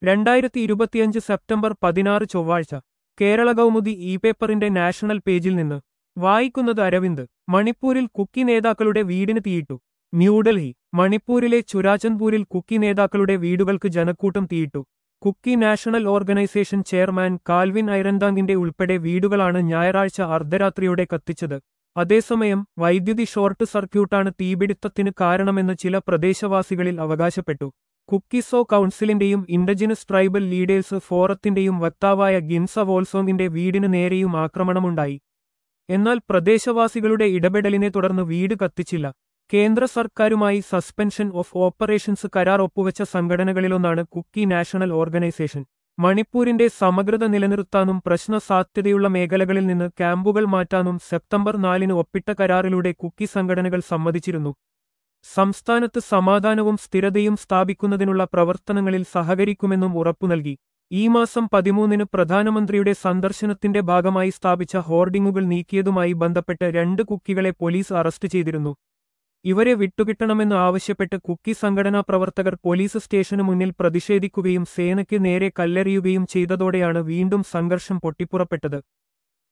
രണ്ടായിരത്തി ഇരുപത്തിയഞ്ച് സെപ്റ്റംബർ പതിനാറ് ചൊവ്വാഴ്ച കേരള കൗമുദി ഇ പേപ്പറിന്റെ നാഷണൽ പേജിൽ നിന്ന് വായിക്കുന്നത് അരവിന്ദ് മണിപ്പൂരിൽ കുക്കി നേതാക്കളുടെ വീടിന് തീയിട്ടു ന്യൂഡൽഹി മണിപ്പൂരിലെ ചുരാചന്ദ്പൂരിൽ കുക്കി നേതാക്കളുടെ വീടുകൾക്ക് ജനക്കൂട്ടം തീയിട്ടു Kuki national organisation chairman Calvin ഐറന്താങ്ങിന്റെ ഉൾപ്പെടെ വീടുകളാണ് ഞായറാഴ്ച അർദ്ധരാത്രിയോടെ കത്തിച്ചത് അതേസമയം വൈദ്യുതി ഷോർട്ട് സർക്യൂട്ടാണ് തീപിടുത്തത്തിന് കാരണമെന്ന് ചില പ്രദേശവാസികളിൽ അവകാശപ്പെട്ടു കുക്കിസോ കൗൺസിലിന്റെയും ഇൻഡജിനസ് ട്രൈബൽ ലീഡേഴ്സ് ഫോറത്തിന്റെയും വക്താവായ ഗിൻസ വോൾസോങ്ങിന്റെ വീടിന് നേരെയും ആക്രമണമുണ്ടായി എന്നാൽ പ്രദേശവാസികളുടെ ഇടപെടലിനെ തുടർന്ന് വീട് കത്തിച്ചില്ല കേന്ദ്ര സർക്കാരുമായി സസ്പെൻഷൻ ഓഫ് ഓപ്പറേഷൻസ് കരാർ ഒപ്പുവെച്ച സംഘടനകളിലൊന്നാണ് കുക്കി നാഷണൽ ഓർഗനൈസേഷൻ മണിപ്പൂരിന്റെ സമഗ്രത നിലനിർത്താനും പ്രശ്ന സാധ്യതയുള്ള മേഖലകളിൽ നിന്ന് ക്യാമ്പുകൾ മാറ്റാനും സെപ്റ്റംബർ നാലിന് ഒപ്പിട്ട കരാറിലൂടെ കുക്കി സംഘടനകൾ സമ്മതിച്ചിരുന്നു സംസ്ഥാനത്ത് സമാധാനവും സ്ഥിരതയും സ്ഥാപിക്കുന്നതിനുള്ള പ്രവർത്തനങ്ങളിൽ സഹകരിക്കുമെന്നും ഉറപ്പു നൽകി ഈ മാസം പതിമൂന്നിന് പ്രധാനമന്ത്രിയുടെ സന്ദർശനത്തിന്റെ ഭാഗമായി സ്ഥാപിച്ച ഹോർഡിംഗുകൾ നീക്കിയതുമായി ബന്ധപ്പെട്ട് രണ്ട് കുക്കികളെ പോലീസ് അറസ്റ്റ് ചെയ്തിരുന്നു ഇവരെ വിട്ടുകിട്ടണമെന്ന് ആവശ്യപ്പെട്ട് കുക്കി സംഘടനാ പ്രവർത്തകർ പോലീസ് സ്റ്റേഷനു മുന്നിൽ പ്രതിഷേധിക്കുകയും സേനയ്ക്ക് നേരെ കല്ലെറിയുകയും ചെയ്തതോടെയാണ് വീണ്ടും സംഘർഷം പൊട്ടിപ്പുറപ്പെട്ടത്